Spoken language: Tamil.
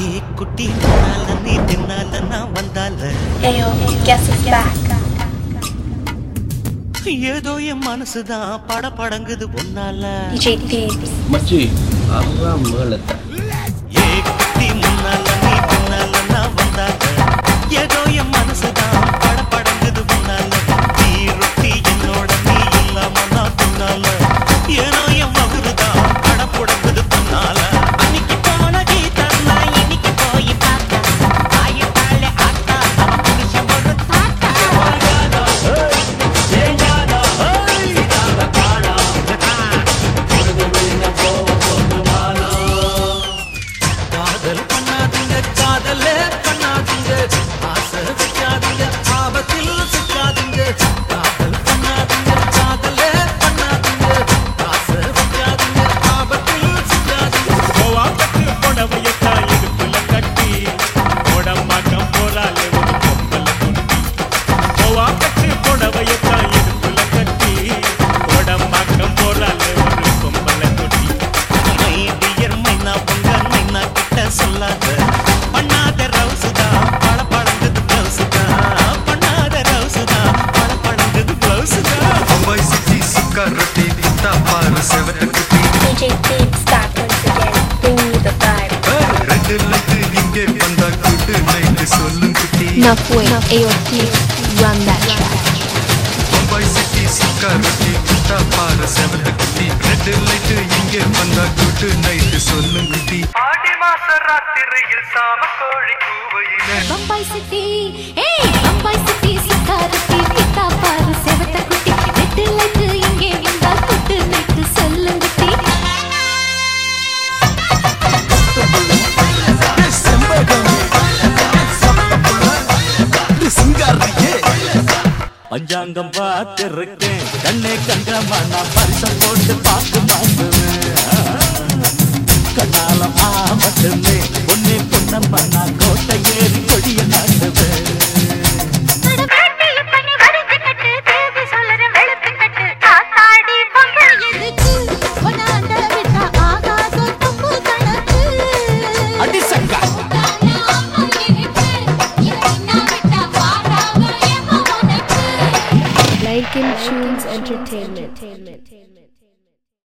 ஏ குட்டி முன்னால நீ தின்னால நான் வந்தால Ayo, guess who's back? ஏதோ என் மனசுதான் பட படங்குது உன்னால DJ Thebes. மச்சி அறா மேளத்தை ஏ குட்டி முன்னால நீ தின்னால நான் வந்தால ஏதோ என் மனசுதான் பட படங்குது உன்னால நீ ரொட்டி என்னோட நீ இல்லாம நான் பின்னால ஏனோ என் மகுருதான் பட புடங்குது தன்னால அன்னைக்கு போன கீதா நான் இன்னைக்கு போய் பார்த்தேன் ஆயிட்டாளே ஆத்தா அவ புருஷன் ஒரு தாத்தா காதல் பண்ணாதீங்க காதலே பண்ணாதீங்க ஆசை வைக்காதீங்க ஆபத்தில் சிக்காதீங்க காதல் பண்ணாதீங்க காதலே பண்ணாதீங்க ஆசை வைக்காதீங்க ஆபத்தில் சிக்காதீங்க கோவா பட்டு புடவையத்தான் இடுப்புல கட்டி உடம்பாக்கம் போறாலே ஒரு பொம்பல குட்டி கோவா பட்டு புடவையத்தான் இடுப்புல கட்டி உடம்பாக்கம் போறாலே ஒரு பொம்பல குட்டி மை டியர் மைனா பொங்க மைனா கிட்ட சொல்லாத பண்ணாத ரவுசுதா பழ பழங்குது பிளவுசுதா பண்ணாத ரவுசுதா பழ பழங்குது பிளவுசுதா பம்பாய் சிட்டி சுக்கா ரொட்டி வித்தா பாரு செவத்து குட்டி DJ Thebes back once again. Bring me the vibe. ரெண்டு லைட்டு இங்கே வந்தா கூட்டு நைட்டு சொல்லும் குட்டி Enough wait. Ayo Thebes, run that track. Bombay city சுக்கா ரொட்டி வித்தா பாரு செவத்து குட்டி ரெண்டு லைட்டு இங்கே வந்தா கூட்டு நைட்டு சொல்லும் குட்டி ஆடி மாச ராத்திரியில் சாம கோழி கூவையில பம்பாய் சிட்டி ஏய் பம்பாய் சிட்டி சிக்காரத்தி பித்தா பாரு செவத்த குட்டி நெட்டு லைட்டு இங்கே வந்தா குட்டு நெட்டு சொல்லுங்குட்டி பஞ்சாங்கம் பார்த்திருக்கேன் கண்ணே கங்கமா நான் பரிசம் போட்டு பார்த்து பார்த்துவேன் கண்ணால ஆபத்துமே பொன்னே பொன்னம்மா நான் கோட்டை ஏறி கொடிய நாட்டுவேன் எதுக்கு ஒன்னாண்ட விட்டா ஆகாதோ தப்பு கணக்கு அடி சங்கா